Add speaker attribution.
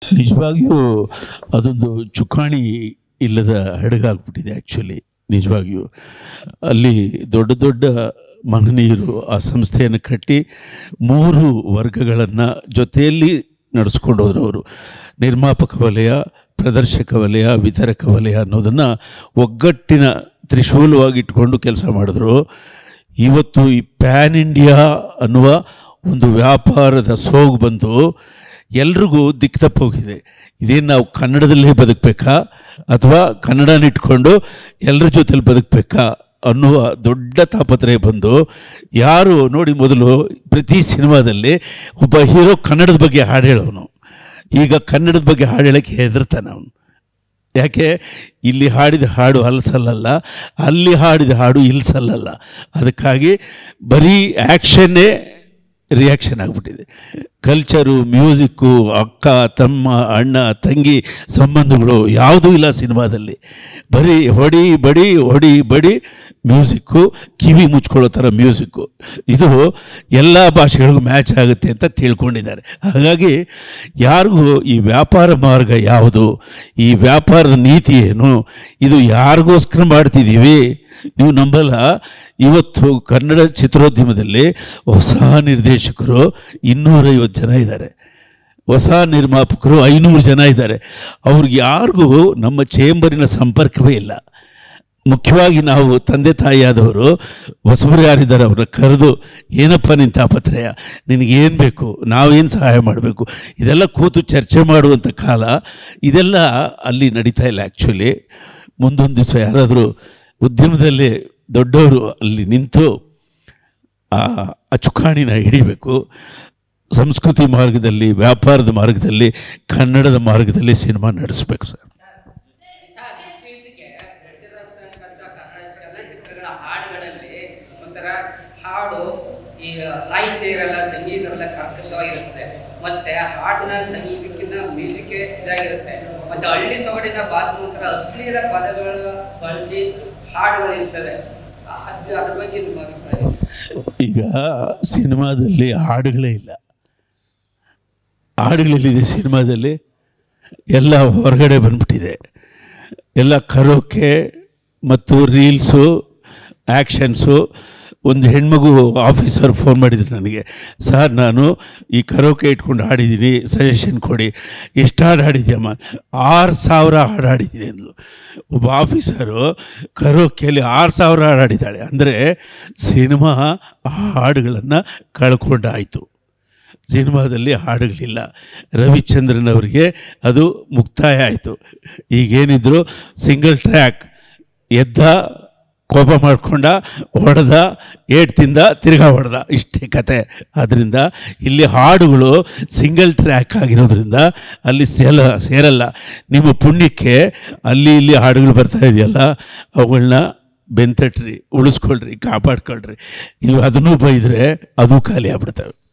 Speaker 1: ನಿಜವಾಗಿಯೂ ಅದೊಂದು ಚುಕ್ಕಾಣಿ ಇಲ್ಲದ ಹಡಗಾಗ್ಬಿಟ್ಟಿದೆ ಆ್ಯಕ್ಚುಲಿ ನಿಜವಾಗಿಯೂ ಅಲ್ಲಿ ದೊಡ್ಡ ದೊಡ್ಡ ಮಹನೀಯರು ಆ ಸಂಸ್ಥೆಯನ್ನು ಕಟ್ಟಿ ಮೂರು ವರ್ಗಗಳನ್ನು ಜೊತೆಯಲ್ಲಿ ನಡೆಸ್ಕೊಂಡು ಹೋದ್ರು ಅವರು ನಿರ್ಮಾಪಕ ವಲಯ ಪ್ರದರ್ಶಕ ವಲಯ ವಿತರಕ ವಲಯ ಅನ್ನೋದನ್ನು ಒಗ್ಗಟ್ಟಿನ ತ್ರಿಶೂಲವಾಗಿ ಇಟ್ಕೊಂಡು ಕೆಲಸ ಮಾಡಿದ್ರು ಇವತ್ತು ಈ ಪ್ಯಾನ್ ಇಂಡಿಯಾ ಅನ್ನುವ ಒಂದು ವ್ಯಾಪಾರದ ಸೋಗು ಬಂದು ಎಲ್ರಿಗೂ ದಿಕ್ಕು ತಪ್ಪೋಗಿದೆ ಇದೇನು ನಾವು ಕನ್ನಡದಲ್ಲೇ ಬದುಕಬೇಕಾ ಅಥವಾ ಕನ್ನಡನ ಇಟ್ಕೊಂಡು ಎಲ್ಲರ ಜೊತೆಲಿ ಬದುಕಬೇಕಾ ಅನ್ನುವ ದೊಡ್ಡ ತಾಪತ್ರಯ ಬಂದು ಯಾರು ನೋಡಿ ಮೊದಲು ಪ್ರತಿ ಸಿನಿಮಾದಲ್ಲಿ ಒಬ್ಬ ಹೀರೋ ಕನ್ನಡದ ಬಗ್ಗೆ ಹಾಡು ಹೇಳೋನು ಈಗ ಕನ್ನಡದ ಬಗ್ಗೆ ಹಾಡು ಹೇಳೋಕ್ಕೆ ಹೆದರ್ತಾನೆ ಅವನು ಯಾಕೆ ಇಲ್ಲಿ ಹಾಡಿದ ಹಾಡು ಅಲ್ಸಲ್ಲಲ್ಲ ಅಲ್ಲಿ ಹಾಡಿದ ಹಾಡು ಇಲ್ಲಿ ಸಲ್ಲಲ್ಲ ಅದಕ್ಕಾಗಿ ಬರೀ ಆ್ಯಕ್ಷನ್ನೇ ರಿಯಾಕ್ಷನ್ ಆಗಿಬಿಟ್ಟಿದೆ ಕಲ್ಚರು ಮ್ಯೂಸಿಕ್ಕು ಅಕ್ಕ ತಮ್ಮ ಅಣ್ಣ ತಂಗಿ ಸಂಬಂಧಗಳು ಯಾವುದೂ ಇಲ್ಲ ಸಿನಿಮಾದಲ್ಲಿ ಬರೀ ಹೊಡಿ ಬಡಿ ಹೊಡಿ ಬಡಿ ಮ್ಯೂಸಿಕ್ಕು ಕಿವಿ ಮುಚ್ಕೊಳ್ಳೋ ಥರ ಮ್ಯೂಸಿಕ್ಕು ಇದು ಎಲ್ಲ ಭಾಷೆಗಳಿಗೂ ಮ್ಯಾಚ್ ಆಗುತ್ತೆ ಅಂತ ತಿಳ್ಕೊಂಡಿದ್ದಾರೆ ಹಾಗಾಗಿ ಯಾರಿಗೂ ಈ ವ್ಯಾಪಾರ ಮಾರ್ಗ ಯಾವುದು ಈ ವ್ಯಾಪಾರದ ನೀತಿ ಏನು ಇದು ಯಾರಿಗೋಸ್ಕರ ಮಾಡ್ತಿದ್ದೀವಿ ನೀವು ನಂಬಲ್ಲ ಇವತ್ತು ಕನ್ನಡ ಚಿತ್ರೋದ್ಯಮದಲ್ಲಿ ಹೊಸ ನಿರ್ದೇಶಕರು ಇನ್ನೂರೈವತ್ತು ಜನ ಇದ್ದಾರೆ ಹೊಸ ನಿರ್ಮಾಪಕರು ಐನೂರು ಜನ ಇದ್ದಾರೆ ಅವ್ರಿಗೆ ಯಾರಿಗೂ ನಮ್ಮ ಚೇಂಬರಿನ ಸಂಪರ್ಕವೇ ಇಲ್ಲ ಮುಖ್ಯವಾಗಿ ನಾವು ತಂದೆ ತಾಯಿಯಾದವರು ಹೊಸಬರು ಯಾರಿದ್ದಾರೆ ಅವ್ರನ್ನ ಕರೆದು ಏನಪ್ಪ ನಿನ್ನ ತಾಪತ್ರಯ ನಿನಗೇನು ಬೇಕು ನಾವೇನು ಸಹಾಯ ಮಾಡಬೇಕು ಇದೆಲ್ಲ ಕೂತು ಚರ್ಚೆ ಮಾಡುವಂಥ ಕಾಲ ಇದೆಲ್ಲ ಅಲ್ಲಿ ನಡೀತಾ ಇಲ್ಲ ಆ್ಯಕ್ಚುಲಿ ಮುಂದೊಂದು ದಿವಸ ಯಾರಾದರೂ ಉದ್ಯಮದಲ್ಲಿ ದೊಡ್ಡವರು ಅಲ್ಲಿ ನಿಂತು ಆ ಆ ಚುಕ್ಕಾಣಿನ ಹಿಡಿಬೇಕು ಸಂಸ್ಕೃತಿ ಮಾರ್ಗದಲ್ಲಿ ವ್ಯಾಪಾರದ ಮಾರ್ಗದಲ್ಲಿ ಕನ್ನಡದ ಮಾರ್ಗದಲ್ಲಿ ಸಿನಿಮಾ ನಡೆಸಬೇಕು ಸರ್
Speaker 2: ಸರ್ ಇತ್ತೀಚೆಗೆ ಬೆಳೆದಿರತಕ್ಕಂಥ ಕನ್ನಡ ಚಲನಚಿತ್ರಗಳ ಹಾಡುಗಳಲ್ಲಿ ಒಂಥರ ಹಾಡು ಈ ಸಾಹಿತ್ಯ ಇರಲ್ಲ ಸಂಗೀತ ಇರಲ್ಲ ಕರ್ಕಶವಾಗಿರುತ್ತೆ ಮತ್ತೆ ಹಾಡಿನ ಸಂಗೀತಕ್ಕಿಂತ ಮ್ಯೂಸಿಕ್ ಇದಾಗಿರುತ್ತೆ ಮತ್ತೆ ಹಳ್ಳಿ ಸೊಗಡಿನ ಭಾಷೆ ಒಂಥರ ಅಶ್ಲೀಲ ಪದಗಳು ಬಳಸಿ ಹಾಡುಗಳು ಇರ್ತವೆ ಅದು ಅದ್ರ ಬಗ್ಗೆ ನಿಮ್ಮ ಅಭಿಪ್ರಾಯ
Speaker 1: ಈಗ ಸಿನಿಮಾದಲ್ಲಿ ಹಾಡುಗಳೇ ಇಲ್ಲ ಹಾಡುಗಳಿದೆ ಸಿನಿಮಾದಲ್ಲಿ ಎಲ್ಲ ಹೊರಗಡೆ ಬಂದ್ಬಿಟ್ಟಿದೆ ಎಲ್ಲ ಕರೋಕೆ ಮತ್ತು ರೀಲ್ಸು ಆ್ಯಕ್ಷನ್ಸು ಒಂದು ಹೆಣ್ಮಗು ಆಫೀಸರ್ ಫೋನ್ ಮಾಡಿದ್ರು ನನಗೆ ಸರ್ ನಾನು ಈ ಕರೋಕೆ ಇಟ್ಕೊಂಡು ಹಾಡಿದ್ದೀನಿ ಸಜೆಷನ್ ಕೊಡಿ ಎಷ್ಟು ಹಾಡು ಹಾಡಿದ್ಯಮ್ಮ ಆರು ಸಾವಿರ ಹಾಡು ಹಾಡಿದ್ದೀನಿ ಅಂದ್ಲು ಒಬ್ಬ ಆಫೀಸರು ಕರೋಕೆಯಲ್ಲಿ ಆರು ಸಾವಿರ ಹಾಡು ಹಾಡಿದ್ದಾಳೆ ಅಂದರೆ ಸಿನಿಮಾ ಆ ಹಾಡುಗಳನ್ನು ಕಳ್ಕೊಂಡಾಯಿತು ಸಿನಿಮಾದಲ್ಲಿ ಹಾಡುಗಳಿಲ್ಲ ರವಿಚಂದ್ರನ್ ಅವರಿಗೆ ಅದು ಮುಕ್ತಾಯ ಆಯಿತು ಈಗೇನಿದ್ರು ಸಿಂಗಲ್ ಟ್ರ್ಯಾಕ್ ಎದ್ದ ಕೋಪ ಮಾಡ್ಕೊಂಡ ಹೊಡೆದ ಏಟ್ ತಿಂದ ತಿರ್ಗಾ ಹೊಡೆದ ಇಷ್ಟೇ ಕತೆ ಆದ್ದರಿಂದ ಇಲ್ಲಿ ಹಾಡುಗಳು ಸಿಂಗಲ್ ಟ್ರ್ಯಾಕ್ ಆಗಿರೋದ್ರಿಂದ ಅಲ್ಲಿ ಸೇಲ ಸೇರಲ್ಲ ನಿಮ್ಮ ಪುಣ್ಯಕ್ಕೆ ಅಲ್ಲಿ ಇಲ್ಲಿ ಹಾಡುಗಳು ಬರ್ತಾ ಇದೆಯಲ್ಲ ಅವುಗಳನ್ನ ಬೆಂತಟ್ರಿ ಉಳಿಸ್ಕೊಳ್ರಿ ಕಾಪಾಡ್ಕೊಳ್ರಿ ನೀವು ಅದನ್ನೂ ಬೈದರೆ ಅದು ಖಾಲಿ ಆಗ್ಬಿಡ್ತವೆ